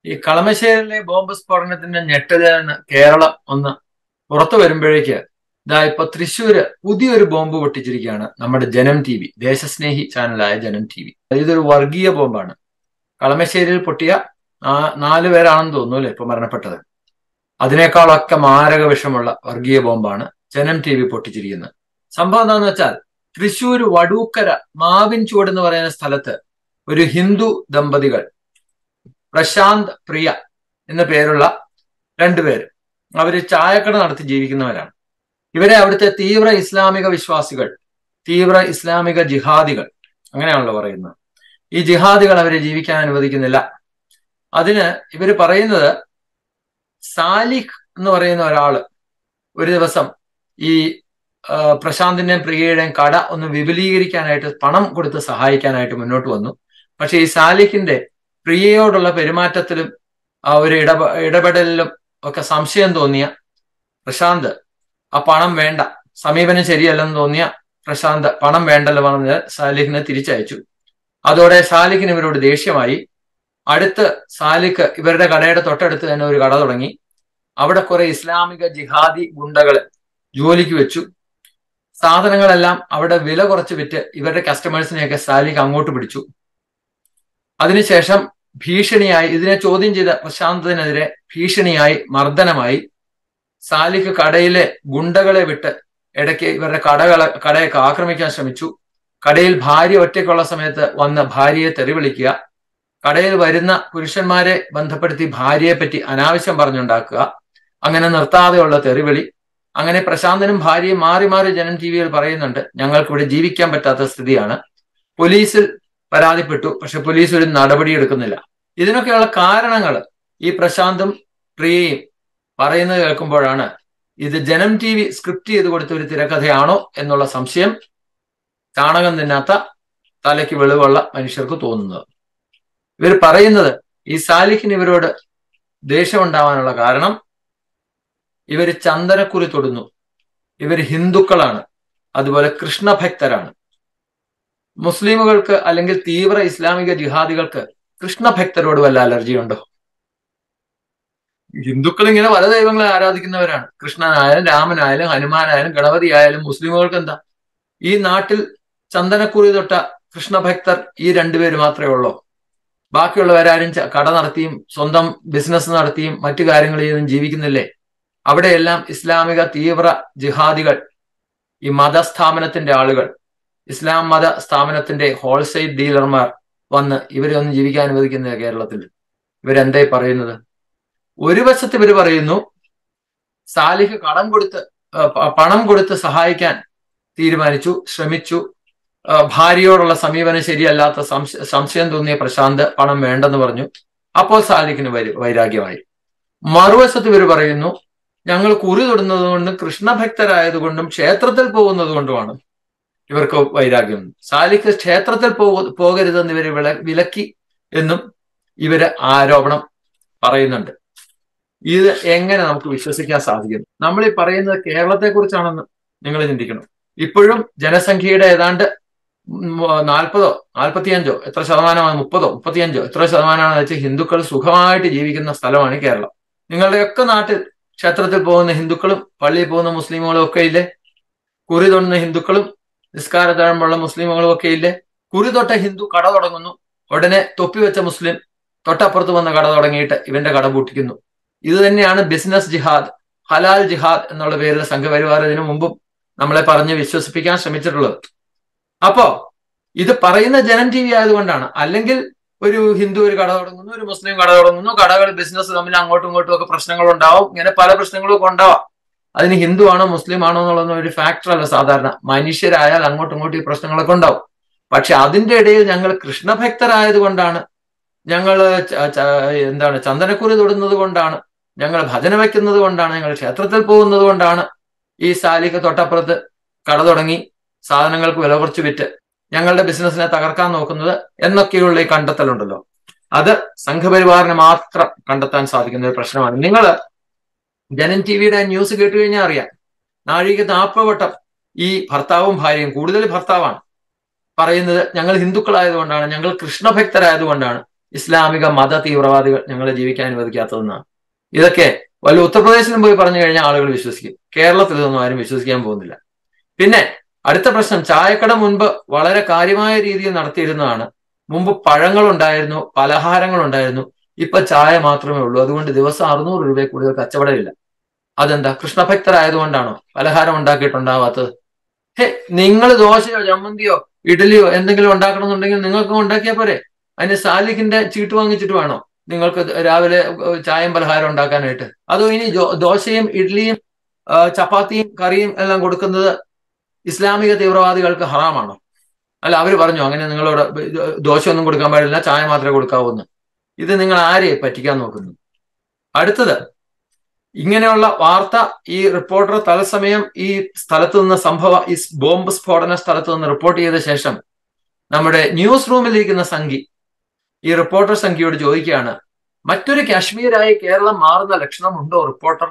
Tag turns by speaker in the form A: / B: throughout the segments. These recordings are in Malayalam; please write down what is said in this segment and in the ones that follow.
A: ഈ കളമശ്ശേരിയിലെ ബോംബ് സ്ഫോടനത്തിന്റെ ഞെട്ടലിന് കേരളം ഒന്ന് പുറത്തു വരുമ്പോഴേക്ക് ഇതാ ഇപ്പൊ തൃശ്ശൂര് പുതിയൊരു ബോംബ് പൊട്ടിച്ചിരിക്കുകയാണ് നമ്മുടെ ജനം ടി വി ദേശസ്നേഹി ചാനലായ ജനം ടി വി ഇതൊരു വർഗീയ ബോംബാണ് കളമശ്ശേരിയിൽ പൊട്ടിയ നാല് പേരാണെന്ന് തോന്നുന്നു അല്ലെ ഇപ്പൊ മരണപ്പെട്ടത് അതിനേക്കാളൊക്കെ മാരക വിഷമുള്ള വർഗീയ ബോംബാണ് ജനം ടി വി പൊട്ടിച്ചിരിക്കുന്നത് സംഭവം എന്താണെന്ന് വെച്ചാൽ തൃശ്ശൂർ വടൂക്കര മാവിൻ ചുവട് എന്ന് പറയുന്ന സ്ഥലത്ത് ഒരു ഹിന്ദു ദമ്പതികൾ പ്രശാന്ത് പ്രിയ എന്ന പേരുള്ള രണ്ടുപേര് അവര് ചായക്കട നടത്തി ജീവിക്കുന്നവരാണ് ഇവരെ അവിടുത്തെ തീവ്ര ഇസ്ലാമിക വിശ്വാസികൾ തീവ്ര ഇസ്ലാമിക ജിഹാദികൾ അങ്ങനെയാണല്ലോ പറയുന്നത് ഈ ജിഹാദികൾ അവരെ ജീവിക്കാൻ അനുവദിക്കുന്നില്ല അതിന് ഇവര് പറയുന്നത് സാലിഖ് എന്ന് പറയുന്ന ഒരാള് ഒരു ദിവസം ഈ പ്രശാന്തിന്റെയും പ്രിയയുടെയും കട ഒന്ന് വിപുലീകരിക്കാനായിട്ട് പണം കൊടുത്ത് സഹായിക്കാനായിട്ട് മുന്നോട്ട് വന്നു പക്ഷെ ഈ സാലിഖിന്റെ പ്രിയയോടുള്ള പെരുമാറ്റത്തിലും ആ ഒരു ഇടപ ഇടപെടലിലും ഒക്കെ സംശയം തോന്നിയ പ്രശാന്ത് ആ പണം വേണ്ട സമീപനം ശരിയല്ലെന്ന് തോന്നിയ പ്രശാന്ത് പണം വേണ്ടല്ലോ പറഞ്ഞ് സാലിഖിനെ തിരിച്ചയച്ചു അതോടെ സാലിഖിന് ഇവരോട് ദേഷ്യമായി അടുത്ത് സാലിഖ് ഇവരുടെ കടയുടെ തൊട്ടടുത്ത് തന്നെ ഒരു കട തുടങ്ങി അവിടെ കുറെ ഇസ്ലാമിക ജിഹാദി ഗുണ്ടകള് ജോലിക്ക് വെച്ചു സാധനങ്ങളെല്ലാം അവിടെ വില കുറച്ച് വിറ്റ് ഇവരുടെ കസ്റ്റമേഴ്സിനെയൊക്കെ സാലിഖ് അങ്ങോട്ട് പിടിച്ചു അതിനുശേഷം ഭീഷണിയായി ഇതിനെ ചോദ്യം ചെയ്ത പ്രശാന്തതിനെതിരെ ഭീഷണിയായി മർദ്ദനമായി സാലിഖ് കടയിലെ ഗുണ്ടകളെ വിട്ട് ഇടയ്ക്ക് ഇവരുടെ കടകളെ കടയൊക്കെ ആക്രമിക്കാൻ ശ്രമിച്ചു കടയിൽ ഭാര്യ ഒറ്റയ്ക്കുള്ള സമയത്ത് വന്ന് ഭാര്യയെ തെറി വിളിക്കുക കടയിൽ വരുന്ന പുരുഷന്മാരെ ബന്ധപ്പെടുത്തി ഭാര്യയെ പറ്റി അനാവശ്യം പറഞ്ഞുണ്ടാക്കുക അങ്ങനെ നിർത്താതെയുള്ള തെറിവിളി അങ്ങനെ പ്രശാന്തനും ഭാര്യയും മാറി മാറി ജനം ടി വിയിൽ പറയുന്നുണ്ട് ഞങ്ങൾക്ക് ഇവിടെ ജീവിക്കാൻ പറ്റാത്ത സ്ഥിതിയാണ് പോലീസിൽ പരാതിപ്പെട്ടു പക്ഷെ പോലീസ് ഒരു നടപടി എടുക്കുന്നില്ല ഇതിനൊക്കെയുള്ള കാരണങ്ങൾ ഈ പ്രശാന്തും പ്രിയയും പറയുന്നത് കേൾക്കുമ്പോഴാണ് ഇത് ജനം ടി വി സ്ക്രിപ്റ്റ് ചെയ്ത് കൊടുത്ത ഒരു തിരക്കഥയാണോ എന്നുള്ള സംശയം ചാണകം തിന്നാത്ത തലയ്ക്ക് വെളിവുള്ള മനുഷ്യർക്ക് തോന്നുന്നത് ഇവർ പറയുന്നത് ഈ സാലിഹിന് ഇവരോട് ദേഷ്യമുണ്ടാവാനുള്ള കാരണം ഇവർ ചന്ദനക്കുറി തൊടുന്നു ഇവർ ഹിന്ദുക്കളാണ് അതുപോലെ കൃഷ്ണഭക്തരാണ് മുസ്ലിമുകൾക്ക് അല്ലെങ്കിൽ തീവ്ര ഇസ്ലാമിക ജിഹാദികൾക്ക് കൃഷ്ണഭക്തരോട് വല്ല അലർജി ഉണ്ടോ ഹിന്ദുക്കൾ ഇങ്ങനെ പല ദൈവങ്ങളെ ആരാധിക്കുന്നവരാണ് കൃഷ്ണനായാലും രാമനായാലും ഹനുമാനായാലും ഗണപതി ആയാലും മുസ്ലിമുകൾക്ക് എന്താ ഈ നാട്ടിൽ ചന്ദനക്കുറി തൊട്ട കൃഷ്ണഭക്തർ ഈ രണ്ടുപേര് മാത്രമേ ഉള്ളൂ ബാക്കിയുള്ളവരാരും കട നടത്തിയും സ്വന്തം ബിസിനസ് നടത്തിയും മറ്റു കാര്യങ്ങൾ ചെയ്തും ജീവിക്കുന്നില്ലേ അവിടെയെല്ലാം ഇസ്ലാമിക തീവ്ര ജിഹാദികൾ ഈ മതസ്ഥാപനത്തിന്റെ ആളുകൾ ഇസ്ലാം മത സ്ഥാപനത്തിന്റെ ഹോൾസെയിൽ ഡീലർമാർ വന്ന് ഇവരെ ഒന്നും ജീവിക്കാൻ അനുവദിക്കുന്നില്ല കേരളത്തിൽ ഇവരെന്തായി പറയുന്നത് ഒരു വശത്ത് ഇവർ പറയുന്നു സാലിഹ് കടം കൊടുത്ത് പണം കൊടുത്ത് സഹായിക്കാൻ തീരുമാനിച്ചു ശ്രമിച്ചു ഭാര്യയോടുള്ള സമീപനം ശരിയല്ലാത്ത സംശയം തോന്നിയ പ്രശാന്ത് പണം വേണ്ടെന്ന് പറഞ്ഞു അപ്പോൾ സാലിഖിന് വൈരാഗ്യമായി മറുവശത്ത് ഇവർ പറയുന്നു ഞങ്ങൾ കുറി തൊടുന്നത് കൊണ്ടും കൃഷ്ണഭക്തരായതുകൊണ്ടും ക്ഷേത്രത്തിൽ പോകുന്നത് കൊണ്ടുമാണ് ഇവർക്ക് വൈരാഗ്യം സാലിഖ് ക്ഷേത്രത്തിൽ പോകരുതെന്ന് ഇവരെ വില വിലക്കി എന്നും ഇവര് ആരോപണം പറയുന്നുണ്ട് ഇത് എങ്ങനെ നമുക്ക് വിശ്വസിക്കാൻ സാധിക്കും നമ്മൾ ഈ പറയുന്നത് കേരളത്തെ കുറിച്ചാണെന്ന് നിങ്ങൾ ചിന്തിക്കണം ഇപ്പോഴും ജനസംഖ്യയുടെ ഏതാണ്ട് നാൽപ്പതോ നാൽപ്പത്തിയഞ്ചോ എത്ര ശതമാനമാണ് മുപ്പതോ മുപ്പത്തിയഞ്ചോ എത്ര ശതമാനമാണെന്ന് വെച്ചാൽ ഹിന്ദുക്കൾ സുഖമായിട്ട് ജീവിക്കുന്ന സ്ഥലമാണ് കേരളം നിങ്ങളുടെയൊക്കെ നാട്ടിൽ ക്ഷേത്രത്തിൽ പോകുന്ന ഹിന്ദുക്കളും പള്ളിയിൽ പോകുന്ന മുസ്ലിമുകളും ഒക്കെ ഇല്ലേ കുറി തൊടുന്ന ഹിന്ദുക്കളും നിസ്കാര തഴമ്പുള്ള മുസ്ലിമുകളും ഒക്കെ ഇല്ലേ കുറി തൊട്ട ഹിന്ദു കട തുടങ്ങുന്നു ഉടനെ തൊപ്പി വെച്ച മുസ്ലിം തൊട്ടപ്പുറത്ത് വന്ന കട തുടങ്ങിയിട്ട് ഇവന്റെ കട പൂട്ടിക്കുന്നു ഇത് തന്നെയാണ് ബിസിനസ് ജിഹാദ് ഹലാൽ ജിഹാദ് എന്നുള്ള പേരിൽ സംഘപരിവാർ ഇതിനു മുമ്പും നമ്മളെ പറഞ്ഞ് വിശ്വസിപ്പിക്കാൻ ശ്രമിച്ചിട്ടുള്ളത് അപ്പോ ഇത് പറയുന്ന ജനം ടി വി ആയതുകൊണ്ടാണ് അല്ലെങ്കിൽ ഒരു ഹിന്ദു ഒരു കട തുടങ്ങുന്നു ഒരു മുസ്ലിം കട തുടങ്ങുന്നു കടകൾ ബിസിനസ് തമ്മിൽ അങ്ങോട്ടും ഇങ്ങോട്ടും ഒക്കെ പ്രശ്നങ്ങൾ ഉണ്ടാവും ഇങ്ങനെ പല പ്രശ്നങ്ങളും ഒക്കെ ഉണ്ടാവാം അതിന് ഹിന്ദു ആണോ മുസ്ലിം ആണോ എന്നുള്ളതൊന്നും ഒരു ഫാക്ടർ അല്ല സാധാരണ മനുഷ്യരായാൽ അങ്ങോട്ടും ഇങ്ങോട്ടും ഈ പ്രശ്നങ്ങളൊക്കെ ഉണ്ടാവും പക്ഷെ അതിന്റെ ഇടയിൽ ഞങ്ങൾ കൃഷ്ണഭക്തരായത് കൊണ്ടാണ് ഞങ്ങൾ എന്താണ് ചന്ദനക്കുറി തൊടുന്നത് കൊണ്ടാണ് ഞങ്ങൾ ഭജന വയ്ക്കുന്നത് കൊണ്ടാണ് ഞങ്ങൾ ക്ഷേത്രത്തിൽ പോകുന്നത് കൊണ്ടാണ് ഈ സാലിക്ക് തൊട്ടപ്പുറത്ത് കട തുടങ്ങി സാധനങ്ങൾക്ക് വില കുറച്ച് വിറ്റ് ഞങ്ങളുടെ ബിസിനസ്സിനെ തകർക്കാൻ നോക്കുന്നത് എന്നൊക്കെയുള്ള ഈ കണ്ടെത്തലുണ്ടല്ലോ അത് സംഘപരിവാറിന് മാത്രം കണ്ടെത്താൻ സാധിക്കുന്ന ഒരു പ്രശ്നമാണ് നിങ്ങൾ ജനൻ ടി വിയുടെ ന്യൂസ് കേട്ട് കഴിഞ്ഞാൽ അറിയാം നാഴിക നാൽപ്പത് വട്ടം ഈ ഭർത്താവും ഭാര്യയും കൂടുതൽ ഭർത്താവാണ് പറയുന്നത് ഞങ്ങൾ ഹിന്ദുക്കളായതുകൊണ്ടാണ് ഞങ്ങൾ കൃഷ്ണഭക്തരായതുകൊണ്ടാണ് ഇസ്ലാമിക മത തീവ്രവാദികൾ ഞങ്ങളെ ജീവിക്കാൻ അനുവദിക്കാത്തതെന്നാണ് ഇതൊക്കെ വല്ല ഉത്തർപ്രദേശിലും പോയി പറഞ്ഞു കഴിഞ്ഞാൽ ആളുകൾ വിശ്വസിക്കും കേരളത്തിൽ ഇതൊന്നും ആരും വിശ്വസിക്കാൻ പോകുന്നില്ല പിന്നെ അടുത്ത പ്രശ്നം ചായക്കട മുൻപ് വളരെ കാര്യമായ രീതിയിൽ നടത്തിയിരുന്നതാണ് മുമ്പ് പഴങ്ങൾ ഉണ്ടായിരുന്നു പലഹാരങ്ങൾ ഉണ്ടായിരുന്നു ഇപ്പൊ ചായ മാത്രമേ ഉള്ളൂ അതുകൊണ്ട് ദിവസം അറുന്നൂറ് രൂപയിൽ കൂടുതൽ കച്ചവടമില്ല അതെന്താ കൃഷ്ണഭക്തരായതുകൊണ്ടാണോ പലഹാരം ഉണ്ടാക്കിയിട്ടുണ്ടാവാത്തത് ഹേ നിങ്ങൾ ദോശയോ ചമ്മന്തിയോ ഇഡലിയോ എന്തെങ്കിലും ഉണ്ടാക്കണമെന്നുണ്ടെങ്കിൽ നിങ്ങൾക്ക് ഉണ്ടാക്കിയാൽ പോരെ അതിന് സാലിഖിന്റെ ചീട്ട് വാങ്ങിച്ചിട്ട് വേണോ നിങ്ങൾക്ക് രാവിലെ ചായയും പലഹാരം ഉണ്ടാക്കാനായിട്ട് അതോ ഇനി ദോശയും ഇഡ്ഡലിയും ചപ്പാത്തിയും കറിയും എല്ലാം കൊടുക്കുന്നത് ഇസ്ലാമിക തീവ്രവാദികൾക്ക് ഹറാമാണോ അല്ല അവർ പറഞ്ഞു അങ്ങനെ നിങ്ങളോട് ദോശയൊന്നും കൊടുക്കാൻ പാടില്ല ചായ മാത്രമേ കൊടുക്കാവൂ എന്ന് ഇത് നിങ്ങൾ ആരെ പറ്റിക്കാൻ നോക്കുന്നു അടുത്തത് ഇങ്ങനെയുള്ള വാർത്ത ഈ റിപ്പോർട്ടർ തത്സമയം ഈ സ്ഥലത്ത് നിന്ന് സംഭവ ഈ ബോംബ് സ്ഫോടന സ്ഥലത്ത് നിന്ന് റിപ്പോർട്ട് ചെയ്ത ശേഷം നമ്മുടെ ന്യൂസ് റൂമിലിരിക്കുന്ന സംഘി ഈ റിപ്പോർട്ടർ സംഖ്യയോട് ചോദിക്കുകയാണ് മറ്റൊരു കാശ്മീരായി കേരളം മാറുന്ന ലക്ഷണമുണ്ടോ റിപ്പോർട്ടർ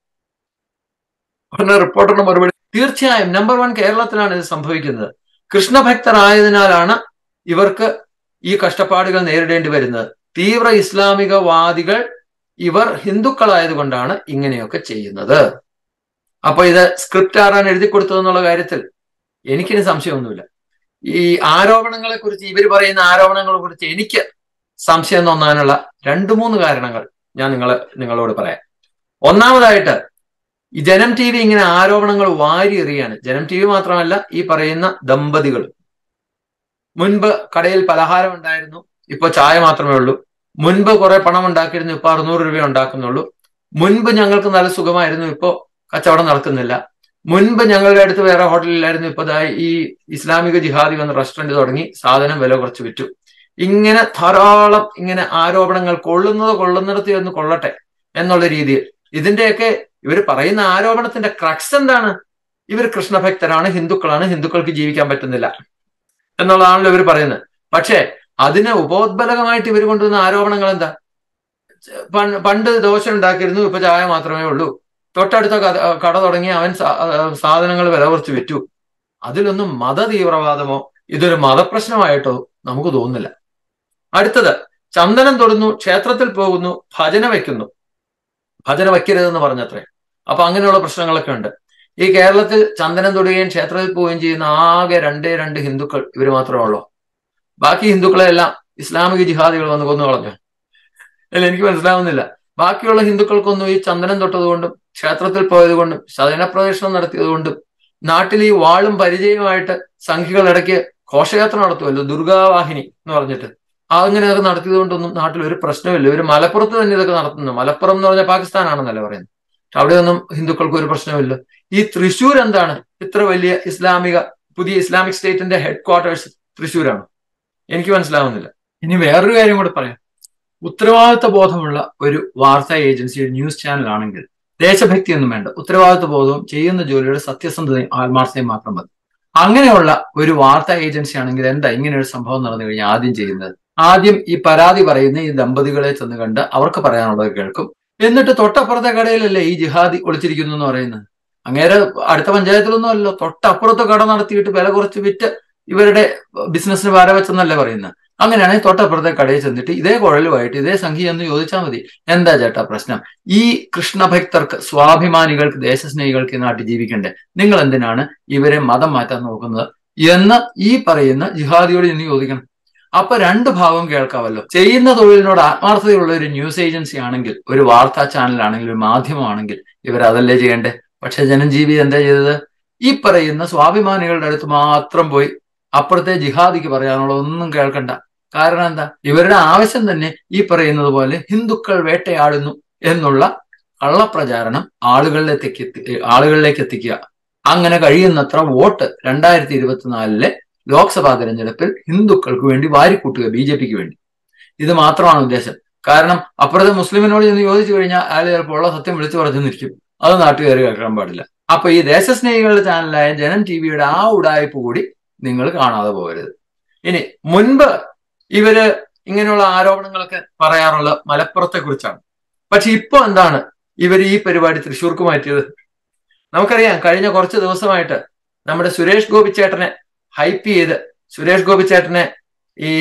A: ഉടനെ റിപ്പോർട്ടറിന് മറുപടി തീർച്ചയായും നമ്പർ വൺ കേരളത്തിലാണ് ഇത് സംഭവിക്കുന്നത് കൃഷ്ണഭക്തരായതിനാലാണ് ഇവർക്ക് ഈ കഷ്ടപ്പാടുകൾ നേരിടേണ്ടി വരുന്നത് തീവ്ര ഇസ്ലാമികവാദികൾ ഇവർ ഹിന്ദുക്കളായതുകൊണ്ടാണ് ഇങ്ങനെയൊക്കെ ചെയ്യുന്നത് അപ്പൊ ഇത് സ്ക്രിപ്റ്റ് ആരാണ് എഴുതി കൊടുത്തതെന്നുള്ള കാര്യത്തിൽ എനിക്കിനി സംശയമൊന്നുമില്ല ഈ ആരോപണങ്ങളെ കുറിച്ച് ഇവർ പറയുന്ന ആരോപണങ്ങളെ കുറിച്ച് എനിക്ക് സംശയം തോന്നാനുള്ള രണ്ടു മൂന്ന് കാരണങ്ങൾ ഞാൻ നിങ്ങൾ നിങ്ങളോട് പറയാം ഒന്നാമതായിട്ട് ഈ ജനം ടി വി ഇങ്ങനെ ആരോപണങ്ങൾ വാരി എറിയാണ് ജനം ടി വി മാത്രമല്ല ഈ പറയുന്ന ദമ്പതികൾ മുൻപ് കടയിൽ പലഹാരം ഉണ്ടായിരുന്നു ഇപ്പൊ ചായ മാത്രമേ ഉള്ളൂ മുൻപ് കുറെ പണം ഉണ്ടാക്കിയിരുന്നു ഇപ്പൊ അറുന്നൂറ് രൂപ ഉണ്ടാക്കുന്നുള്ളൂ മുൻപ് ഞങ്ങൾക്ക് നല്ല സുഖമായിരുന്നു ഇപ്പോ കച്ചവടം നടക്കുന്നില്ല മുൻപ് ഞങ്ങളുടെ അടുത്ത് വേറെ ഹോട്ടലിലായിരുന്നു ഇപ്പൊ ഈ ഇസ്ലാമിക ജിഹാദി വന്ന് റെസ്റ്റോറന്റ് തുടങ്ങി സാധനം വില കുറച്ച് വിറ്റു ഇങ്ങനെ ധാരാളം ഇങ്ങനെ ആരോപണങ്ങൾ കൊള്ളുന്നത് കൊള്ളുന്നിടത്ത് എന്ന് കൊള്ളട്ടെ എന്നുള്ള രീതിയിൽ ഇതിന്റെയൊക്കെ ഇവർ പറയുന്ന ആരോപണത്തിന്റെ ക്രക്സ് എന്താണ് ഇവർ കൃഷ്ണഭക്തരാണ് ഹിന്ദുക്കളാണ് ഹിന്ദുക്കൾക്ക് ജീവിക്കാൻ പറ്റുന്നില്ല എന്നുള്ളതാണല്ലോ ഇവർ പറയുന്നത് പക്ഷേ അതിന് ഉപോദ്ബലകമായിട്ട് ഇവർ കൊണ്ടുവന്ന ആരോപണങ്ങൾ എന്താ പണ്ട് ദോശ ഉണ്ടാക്കിയിരുന്നു ഇപ്പൊ ചായ മാത്രമേ ഉള്ളൂ തൊട്ടടുത്ത കട തുടങ്ങി അവൻ സാധനങ്ങൾ വില കുറച്ച് വിറ്റു അതിലൊന്നും മത തീവ്രവാദമോ ഇതൊരു മതപ്രശ്നമായിട്ടോ നമുക്ക് തോന്നുന്നില്ല അടുത്തത് ചന്ദനം തൊടുന്നു ക്ഷേത്രത്തിൽ പോകുന്നു ഭജന വയ്ക്കുന്നു ഭജന വയ്ക്കരുതെന്ന് പറഞ്ഞത്രേ അപ്പൊ അങ്ങനെയുള്ള പ്രശ്നങ്ങളൊക്കെ ഉണ്ട് ഈ കേരളത്തിൽ ചന്ദനം തൊടുകയും ക്ഷേത്രത്തിൽ പോവുകയും ചെയ്യുന്ന ആകെ രണ്ടേ രണ്ട് ഹിന്ദുക്കൾ ഇവർ മാത്രമേ ഉള്ളൂ ബാക്കി ഹിന്ദുക്കളെ എല്ലാം ഇസ്ലാമിക ജിഹാദികൾ വന്ന് കൊന്നു കളഞ്ഞു അല്ല എനിക്ക് മനസ്സിലാവുന്നില്ല ബാക്കിയുള്ള ഹിന്ദുക്കൾക്കൊന്നും ഈ ചന്ദനം തൊട്ടതുകൊണ്ടും ക്ഷേത്രത്തിൽ പോയതുകൊണ്ടും ശയനപ്രദക്ഷിണം നടത്തിയതുകൊണ്ടും നാട്ടിൽ ഈ വാളും പരിചയമായിട്ട് സംഘികൾ ഇടയ്ക്ക് ഘോഷയാത്ര നടത്തുമല്ലോ ദുർഗാവാഹിനി എന്ന് പറഞ്ഞിട്ട് അങ്ങനെ അതൊക്കെ നടത്തിയത് കൊണ്ടൊന്നും നാട്ടിൽ ഒരു പ്രശ്നമില്ല ഇവർ മലപ്പുറത്ത് തന്നെ ഇതൊക്കെ നടത്തുന്നു മലപ്പുറം എന്ന് പറഞ്ഞാൽ പാകിസ്ഥാനാണെന്നല്ലേ പറയുന്നത് അവിടെയൊന്നും ഹിന്ദുക്കൾക്ക് ഒരു പ്രശ്നമില്ല ഈ തൃശ്ശൂർ എന്താണ് ഇത്ര വലിയ ഇസ്ലാമിക പുതിയ ഇസ്ലാമിക് സ്റ്റേറ്റിന്റെ ഹെഡ് ക്വാർട്ടേഴ്സ് തൃശ്ശൂരാണ് എനിക്ക് മനസ്സിലാവുന്നില്ല ഇനി വേറൊരു കാര്യം കൂടെ പറയാം ഉത്തരവാദിത്വ ബോധമുള്ള ഒരു വാർത്താ ഏജൻസി ഒരു ന്യൂസ് ചാനൽ ആണെങ്കിൽ ദേശഭക്തിയൊന്നും വേണ്ട ഉത്തരവാദിത്വ ബോധവും ചെയ്യുന്ന ജോലിയുടെ സത്യസന്ധതയും ആത്മാർത്ഥതയും മാത്രം മതി അങ്ങനെയുള്ള ഒരു വാർത്താ ഏജൻസി ആണെങ്കിൽ എന്താ ഇങ്ങനെ ഒരു സംഭവം നടന്നു കഴിഞ്ഞാൽ ആദ്യം ചെയ്യുന്നത് ആദ്യം ഈ പരാതി പറയുന്ന ഈ ദമ്പതികളെ ചെന്ന് കണ്ട് അവർക്ക് പറയാനുള്ളത് കേൾക്കും എന്നിട്ട് തൊട്ടപ്പുറത്തെ കടയിലല്ലേ ഈ ജിഹാദി ഒളിച്ചിരിക്കുന്നു എന്ന് പറയുന്നത് അങ്ങേരെ അടുത്ത പഞ്ചായത്തിലൊന്നും അല്ലല്ലോ തൊട്ടപ്പുറത്ത് കട നടത്തിയിട്ട് വില കുറച്ച് വിറ്റ് ഇവരുടെ ബിസിനസ്സിന് വാര വെച്ചെന്നല്ലേ പറയുന്നത് അങ്ങനെയാണെങ്കിൽ തൊട്ടപ്പുറത്തെ കടയിൽ ചെന്നിട്ട് ഇതേ കുഴലുമായിട്ട് ഇതേ സംഖ്യ എന്ന് ചോദിച്ചാൽ മതി എന്താ ചേട്ടാ പ്രശ്നം ഈ കൃഷ്ണഭക്തർക്ക് സ്വാഭിമാനികൾക്ക് ദേശസ്നേഹികൾക്ക് ഈ നാട്ടിൽ ജീവിക്കണ്ടേ നിങ്ങൾ എന്തിനാണ് ഇവരെ മതം മാറ്റാൻ നോക്കുന്നത് എന്ന് ഈ പറയുന്ന ജിഹാദിയോട് ഇന്ന് ചോദിക്കണം അപ്പൊ രണ്ട് ഭാവം കേൾക്കാമല്ലോ ചെയ്യുന്ന തൊഴിലിനോട് ആത്മാർത്ഥതയുള്ള ഒരു ന്യൂസ് ഏജൻസി ആണെങ്കിൽ ഒരു വാർത്താ ചാനൽ ആണെങ്കിൽ ഒരു മാധ്യമമാണെങ്കിൽ ഇവർ അതല്ലേ ചെയ്യണ്ടേ പക്ഷെ ജനജീവി എന്താ ചെയ്തത് ഈ പറയുന്ന സ്വാഭിമാനികളുടെ അടുത്ത് മാത്രം പോയി അപ്പുറത്തെ ജിഹാദിക്ക് പറയാനുള്ള ഒന്നും കേൾക്കണ്ട കാരണം എന്താ ഇവരുടെ ആവശ്യം തന്നെ ഈ പറയുന്നത് പോലെ ഹിന്ദുക്കൾ വേട്ടയാടുന്നു എന്നുള്ള കള്ളപ്രചാരണം ആളുകളിലേക്ക് എത്തി ആളുകളിലേക്ക് എത്തിക്കുക അങ്ങനെ കഴിയുന്നത്ര വോട്ട് രണ്ടായിരത്തി ഇരുപത്തിനാലിലെ ലോക്സഭാ തെരഞ്ഞെടുപ്പിൽ ഹിന്ദുക്കൾക്ക് വേണ്ടി വാരിക്കൂട്ടുക ബി ജെ പിക്ക് വേണ്ടി ഇത് മാത്രമാണ് ഉദ്ദേശം കാരണം അപ്പുറത്തെ മുസ്ലിമിനോട് ചെന്ന് ചോദിച്ചു കഴിഞ്ഞാൽ അയാൾ ചിലപ്പോൾ ഉള്ള സത്യം വിളിച്ചു പറഞ്ഞിരിക്കും അത് നാട്ടുകാർ കേൾക്കാൻ പാടില്ല അപ്പൊ ഈ ദേശസ്നേഹികളുടെ ചാനലായ ജനം ടി വിയുടെ ആ ഉടായ്പ കൂടി നിങ്ങൾ കാണാതെ പോകരുത് ഇനി മുൻപ് ഇവര് ഇങ്ങനെയുള്ള ആരോപണങ്ങളൊക്കെ പറയാറുള്ള മലപ്പുറത്തെ കുറിച്ചാണ് പക്ഷെ ഇപ്പൊ എന്താണ് ഇവർ ഈ പരിപാടി തൃശ്ശൂർക്ക് മാറ്റിയത് നമുക്കറിയാം കഴിഞ്ഞ കുറച്ച് ദിവസമായിട്ട് നമ്മുടെ സുരേഷ് ഗോപിച്ചേട്ടനെ ഹൈപ്പ് ചെയ്ത് സുരേഷ് ഗോപിച്ചേട്ടനെ ഈ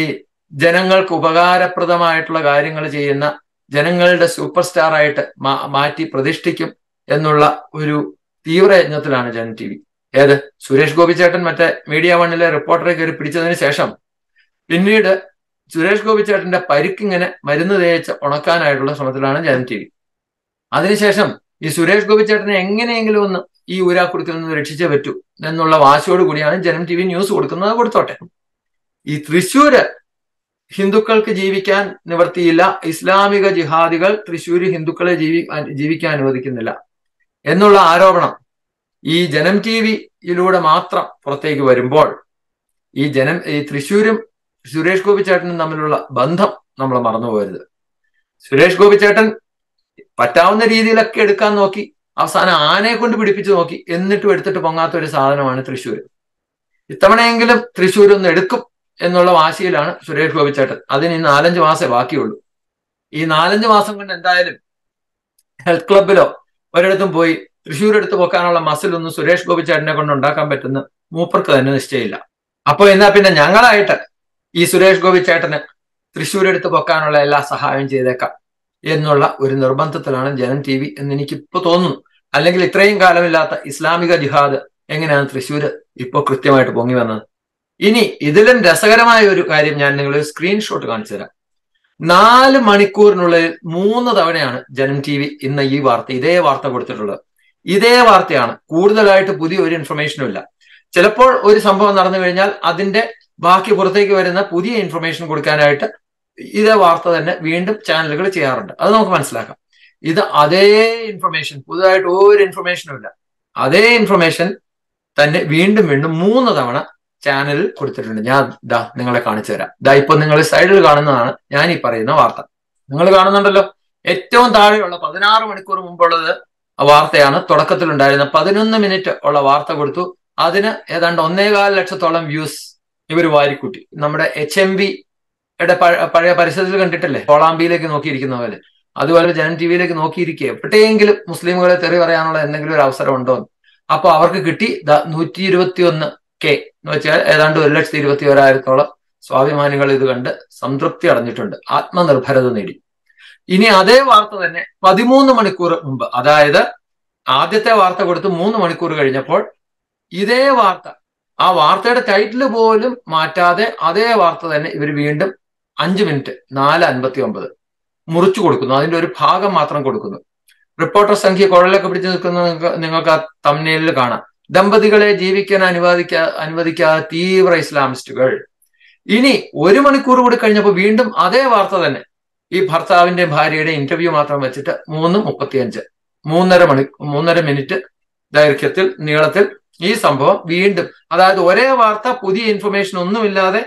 A: ജനങ്ങൾക്ക് ഉപകാരപ്രദമായിട്ടുള്ള കാര്യങ്ങൾ ചെയ്യുന്ന ജനങ്ങളുടെ സൂപ്പർ സ്റ്റാർ ആയിട്ട് മാറ്റി പ്രതിഷ്ഠിക്കും എന്നുള്ള ഒരു തീവ്ര യജ്ഞത്തിലാണ് ജനം ടി വി ഏത് സുരേഷ് ഗോപിച്ചേട്ടൻ മറ്റേ മീഡിയ വണ്ണിലെ റിപ്പോർട്ടറെ കയറി പിടിച്ചതിന് ശേഷം പിന്നീട് സുരേഷ് ഗോപിച്ചേട്ടന്റെ പരിക്കിങ്ങനെ മരുന്ന് തേച്ച് ഉണക്കാനായിട്ടുള്ള ശ്രമത്തിലാണ് ജനം ടി വി അതിനുശേഷം ഈ സുരേഷ് ഗോപിച്ചേട്ടനെ എങ്ങനെയെങ്കിലും ഒന്ന് ഈ ഊരാക്കുടുക്കിൽ നിന്ന് രക്ഷിച്ചേ പറ്റൂ എന്നുള്ള വാശിയോട് കൂടിയാണ് ജനം ടി വി ന്യൂസ് കൊടുക്കുന്നത് കൊടുത്തോട്ടെ ഈ തൃശ്ശൂര് ഹിന്ദുക്കൾക്ക് ജീവിക്കാൻ നിവർത്തിയില്ല ഇസ്ലാമിക ജിഹാദികൾ തൃശ്ശൂര് ഹിന്ദുക്കളെ ജീവി ജീവിക്കാൻ അനുവദിക്കുന്നില്ല എന്നുള്ള ആരോപണം ഈ ജനം ടി വിയിലൂടെ മാത്രം പുറത്തേക്ക് വരുമ്പോൾ ഈ ജനം ഈ തൃശ്ശൂരും സുരേഷ് ഗോപിച്ചേട്ടനും തമ്മിലുള്ള ബന്ധം നമ്മൾ മറന്നുപോകരുത് സുരേഷ് ഗോപിച്ചേട്ടൻ പറ്റാവുന്ന രീതിയിലൊക്കെ എടുക്കാൻ നോക്കി അവസാനം ആനയെ കൊണ്ട് പിടിപ്പിച്ചു നോക്കി എന്നിട്ടും എടുത്തിട്ട് പൊങ്ങാത്ത ഒരു സാധനമാണ് തൃശ്ശൂർ ഇത്തവണയെങ്കിലും തൃശ്ശൂർ ഒന്ന് എടുക്കും എന്നുള്ള വാശിയിലാണ് സുരേഷ് ഗോപിച്ചേട്ടൻ അതിന് ഈ നാലഞ്ച് മാസമേ ബാക്കിയുള്ളൂ ഈ നാലഞ്ച് മാസം കൊണ്ട് എന്തായാലും ഹെൽത്ത് ക്ലബിലോ ഒരിടത്തും പോയി തൃശ്ശൂർ എടുത്ത് പൊക്കാനുള്ള മസിലൊന്നും സുരേഷ് ഗോപിച്ചേട്ടനെ കൊണ്ട് ഉണ്ടാക്കാൻ പറ്റുന്ന മൂപ്പർക്ക് തന്നെ നിശ്ചയമില്ല അപ്പൊ എന്നാ പിന്നെ ഞങ്ങളായിട്ട് ഈ സുരേഷ് ഗോപിച്ചേട്ടന് തൃശ്ശൂർ എടുത്ത് പൊക്കാനുള്ള എല്ലാ സഹായവും ചെയ്തേക്കാം എന്നുള്ള ഒരു നിർബന്ധത്തിലാണ് ജനം ടി വി എന്ന് എനിക്കിപ്പോ തോന്നുന്നു അല്ലെങ്കിൽ ഇത്രയും കാലമില്ലാത്ത ഇസ്ലാമിക ജിഹാദ് എങ്ങനെയാണ് തൃശ്ശൂര് ഇപ്പോൾ കൃത്യമായിട്ട് പൊങ്ങി വന്നത് ഇനി ഇതിലും രസകരമായ ഒരു കാര്യം ഞാൻ നിങ്ങളൊരു സ്ക്രീൻഷോട്ട് കാണിച്ചു തരാം നാല് മണിക്കൂറിനുള്ളിൽ മൂന്ന് തവണയാണ് ജനം ടി വി ഇന്ന് ഈ വാർത്ത ഇതേ വാർത്ത കൊടുത്തിട്ടുള്ളത് ഇതേ വാർത്തയാണ് കൂടുതലായിട്ട് പുതിയ ഒരു ഇൻഫർമേഷനും ഇല്ല ചിലപ്പോൾ ഒരു സംഭവം നടന്നു കഴിഞ്ഞാൽ അതിന്റെ ബാക്കി പുറത്തേക്ക് വരുന്ന പുതിയ ഇൻഫർമേഷൻ കൊടുക്കാനായിട്ട് ഇതേ വാർത്ത തന്നെ വീണ്ടും ചാനലുകൾ ചെയ്യാറുണ്ട് അത് നമുക്ക് മനസ്സിലാക്കാം ഇത് അതേ ഇൻഫർമേഷൻ പുതുതായിട്ട് ഒരു ഇൻഫർമേഷനും ഇല്ല അതേ ഇൻഫർമേഷൻ തന്നെ വീണ്ടും വീണ്ടും മൂന്ന് തവണ ചാനലിൽ കൊടുത്തിട്ടുണ്ട് ഞാൻ ദാ നിങ്ങളെ കാണിച്ചു തരാം ദാ ഇപ്പൊ നിങ്ങൾ സൈഡിൽ കാണുന്നതാണ് ഞാൻ ഈ പറയുന്ന വാർത്ത നിങ്ങൾ കാണുന്നുണ്ടല്ലോ ഏറ്റവും താഴെയുള്ള പതിനാറ് മണിക്കൂർ മുമ്പുള്ളത് വാർത്തയാണ് തുടക്കത്തിലുണ്ടായിരുന്ന പതിനൊന്ന് മിനിറ്റ് ഉള്ള വാർത്ത കൊടുത്തു അതിന് ഏതാണ്ട് ഒന്നേകാൽ ലക്ഷത്തോളം വ്യൂസ് ഇവർ വാരിക്കൂട്ടി നമ്മുടെ എച്ച് എം യുടെ പഴയ പരിസരത്തിൽ കണ്ടിട്ടില്ലേ കോളാമ്പിയിലേക്ക് നോക്കിയിരിക്കുന്ന പോലെ അതുപോലെ ജനം ടി വിയിലേക്ക് നോക്കിയിരിക്കുക എപ്പോഴെങ്കിലും മുസ്ലിമുകളെ തെറി പറയാനുള്ള എന്തെങ്കിലും ഒരു അവസരം ഉണ്ടോ അപ്പൊ അവർക്ക് കിട്ടി നൂറ്റി ഇരുപത്തി ഒന്ന് കെ എന്ന് വെച്ചാൽ ഏതാണ്ട് ഒരു ലക്ഷത്തി ഇരുപത്തി ഒരായിരത്തോളം സ്വാഭിമാനികൾ ഇത് കണ്ട് സംതൃപ്തി അടഞ്ഞിട്ടുണ്ട് ആത്മനിർഭരത നേടി ഇനി അതേ വാർത്ത തന്നെ പതിമൂന്ന് മണിക്കൂർ മുമ്പ് അതായത് ആദ്യത്തെ വാർത്ത കൊടുത്ത് മൂന്ന് മണിക്കൂർ കഴിഞ്ഞപ്പോൾ ഇതേ വാർത്ത ആ വാർത്തയുടെ ടൈറ്റിൽ പോലും മാറ്റാതെ അതേ വാർത്ത തന്നെ ഇവർ വീണ്ടും അഞ്ച് മിനിറ്റ് നാല് അൻപത്തി ഒമ്പത് മുറിച്ചു കൊടുക്കുന്നു അതിന്റെ ഒരു ഭാഗം മാത്രം കൊടുക്കുന്നു റിപ്പോർട്ടർ സംഖ്യ കുഴലൊക്കെ പിടിച്ചു നിൽക്കുന്ന നിങ്ങൾക്ക് ആ തമ്നയിലിൽ കാണാം ദമ്പതികളെ ജീവിക്കാൻ അനുവാദിക്കാ അനുവദിക്കാതെ തീവ്ര ഇസ്ലാമിസ്റ്റുകൾ ഇനി ഒരു മണിക്കൂർ കൂടി കഴിഞ്ഞപ്പോൾ വീണ്ടും അതേ വാർത്ത തന്നെ ഈ ഭർത്താവിന്റെ ഭാര്യയുടെ ഇന്റർവ്യൂ മാത്രം വെച്ചിട്ട് മൂന്ന് മുപ്പത്തിയഞ്ച് മൂന്നര മണി മൂന്നര മിനിറ്റ് ദൈർഘ്യത്തിൽ നീളത്തിൽ ഈ സംഭവം വീണ്ടും അതായത് ഒരേ വാർത്ത പുതിയ ഇൻഫർമേഷൻ ഒന്നുമില്ലാതെ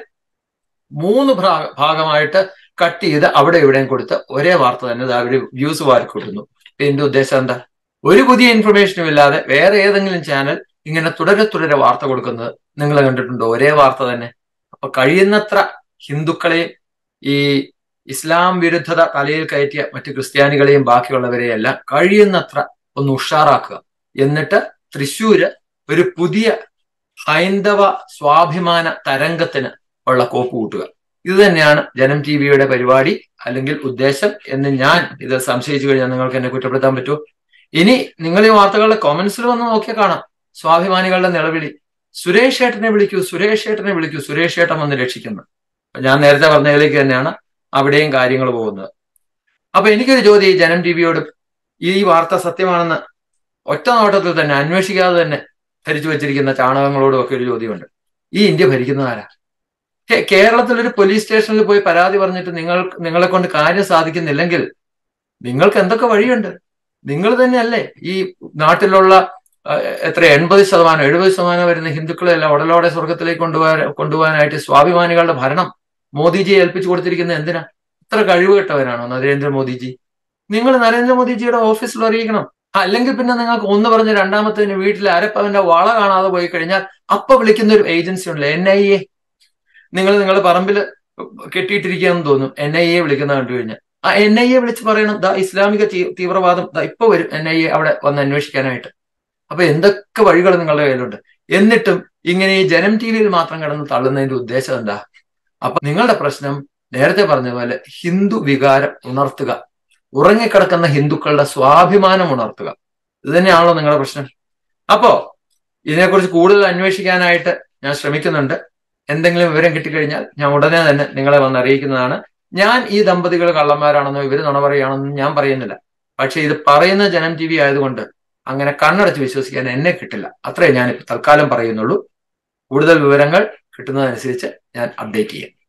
A: മൂന്ന് ഭാഗമായിട്ട് കട്ട് ചെയ്ത് അവിടെ ഇവിടെയും കൊടുത്ത് ഒരേ വാർത്ത തന്നെ അവർ വ്യൂസ് വാരിക്കൂട്ടുന്നു എന്റെ ഉദ്ദേശം എന്താ ഒരു പുതിയ ഇൻഫർമേഷനും ഇല്ലാതെ വേറെ ഏതെങ്കിലും ചാനൽ ഇങ്ങനെ തുടരെ തുടരെ വാർത്ത കൊടുക്കുന്നത് നിങ്ങൾ കണ്ടിട്ടുണ്ടോ ഒരേ വാർത്ത തന്നെ അപ്പൊ കഴിയുന്നത്ര ഹിന്ദുക്കളെയും ഈ ഇസ്ലാം വിരുദ്ധത തലയിൽ കയറ്റിയ മറ്റ് ക്രിസ്ത്യാനികളെയും ബാക്കിയുള്ളവരെയെല്ലാം കഴിയുന്നത്ര ഒന്ന് ഉഷാറാക്കുക എന്നിട്ട് തൃശ്ശൂര് ഒരു പുതിയ ഹൈന്ദവ സ്വാഭിമാന തരംഗത്തിന് ഉള്ള കോപ്പ് കൂട്ടുക ഇത് തന്നെയാണ് ജനം ടി വിയുടെ പരിപാടി അല്ലെങ്കിൽ ഉദ്ദേശം എന്ന് ഞാൻ ഇത് സംശയിച്ചു കഴിഞ്ഞാൽ നിങ്ങൾക്ക് എന്നെ കുറ്റപ്പെടുത്താൻ പറ്റുമോ ഇനി നിങ്ങൾ ഈ വാർത്തകളുടെ കോമന്റ്സിൽ വന്ന് നോക്കിയാൽ കാണാം സ്വാഭിമാനികളുടെ നിലവിളി സുരേഷ് ഏട്ടനെ വിളിക്കൂ സുരേഷ് ഏട്ടനെ വിളിക്കൂ സുരേഷ് ഏട്ടൻ വന്ന് രക്ഷിക്കുന്നു ഞാൻ നേരത്തെ പറഞ്ഞതിലേക്ക് തന്നെയാണ് അവിടെയും കാര്യങ്ങൾ പോകുന്നത് അപ്പൊ എനിക്കൊരു ചോദ്യം ഈ ജനം ടി വിയോട് ഈ വാർത്ത സത്യമാണെന്ന് ഒറ്റ നോട്ടത്തിൽ തന്നെ അന്വേഷിക്കാതെ തന്നെ ധരിച്ചു വെച്ചിരിക്കുന്ന ചാണകങ്ങളോടും ഒക്കെ ഒരു ചോദ്യമുണ്ട് ഈ ഇന്ത്യ ഭരിക്കുന്നത് ആരാ കേരളത്തിൽ ഒരു പോലീസ് സ്റ്റേഷനിൽ പോയി പരാതി പറഞ്ഞിട്ട് നിങ്ങൾ നിങ്ങളെ കൊണ്ട് കാര്യം സാധിക്കുന്നില്ലെങ്കിൽ നിങ്ങൾക്ക് എന്തൊക്കെ വഴിയുണ്ട് നിങ്ങൾ തന്നെയല്ലേ ഈ നാട്ടിലുള്ള എത്ര എൺപത് ശതമാനം എഴുപത് ശതമാനം വരുന്ന ഹിന്ദുക്കളെല്ലാം ഉടലോടെ സ്വർഗത്തിലേക്ക് കൊണ്ടുപോകാൻ കൊണ്ടുപോകാനായിട്ട് സ്വാഭിമാനികളുടെ ഭരണം മോദിജിയെ ഏൽപ്പിച്ചു കൊടുത്തിരിക്കുന്നത് എന്തിനാ ഇത്ര കഴിവുകെട്ടവരാണോ നരേന്ദ്രമോദിജി നിങ്ങൾ നരേന്ദ്രമോദിജിയുടെ ഓഫീസിൽ അറിയിക്കണം അല്ലെങ്കിൽ പിന്നെ നിങ്ങൾക്ക് ഒന്ന് പറഞ്ഞ് രണ്ടാമത്തതിന് വീട്ടിൽ അരപ്പവന്റെ വള കാണാതെ പോയി കഴിഞ്ഞാൽ അപ്പൊ വിളിക്കുന്ന ഒരു ഏജൻസി ഉണ്ടല്ലോ എൻ ഐ എ നിങ്ങൾ നിങ്ങളുടെ പറമ്പിൽ കെട്ടിയിട്ടിരിക്കുകയെന്ന് തോന്നും എൻ ഐ എ വിളിക്കുന്ന കണ്ടു കഴിഞ്ഞാൽ ആ എൻ ഐ എ വിളിച്ച് പറയണം ദാ ഇസ്ലാമിക തീവ്രവാദം ദാ ഇപ്പൊ വരും എൻ ഐ എ അവിടെ വന്ന് അന്വേഷിക്കാനായിട്ട് അപ്പൊ എന്തൊക്കെ വഴികൾ നിങ്ങളുടെ കയ്യിലുണ്ട് എന്നിട്ടും ഇങ്ങനെ ഈ ജനം ടി വിയിൽ മാത്രം കിടന്ന് തള്ളുന്നതിന്റെ ഉദ്ദേശം എന്താ അപ്പൊ നിങ്ങളുടെ പ്രശ്നം നേരത്തെ പറഞ്ഞ പോലെ ഹിന്ദു വികാരം ഉണർത്തുക ഉറങ്ങിക്കിടക്കുന്ന ഹിന്ദുക്കളുടെ സ്വാഭിമാനം ഉണർത്തുക ഇത് തന്നെയാണല്ലോ നിങ്ങളുടെ പ്രശ്നം അപ്പോ ഇതിനെക്കുറിച്ച് കൂടുതൽ അന്വേഷിക്കാനായിട്ട് ഞാൻ ശ്രമിക്കുന്നുണ്ട് എന്തെങ്കിലും വിവരം കിട്ടിക്കഴിഞ്ഞാൽ ഞാൻ ഉടനെ തന്നെ നിങ്ങളെ വന്ന് അറിയിക്കുന്നതാണ് ഞാൻ ഈ ദമ്പതികൾ കള്ളന്മാരാണെന്നോ ഇവര് നുണ പറയുകയാണെന്നോ ഞാൻ പറയുന്നില്ല പക്ഷെ ഇത് പറയുന്ന ജനം ടി വി ആയതുകൊണ്ട് അങ്ങനെ കണ്ണടച്ച് വിശ്വസിക്കാൻ എന്നെ കിട്ടില്ല അത്രേ ഞാൻ തൽക്കാലം പറയുന്നുള്ളൂ കൂടുതൽ വിവരങ്ങൾ കിട്ടുന്നതനുസരിച്ച് ഞാൻ അപ്ഡേറ്റ് ചെയ്യാം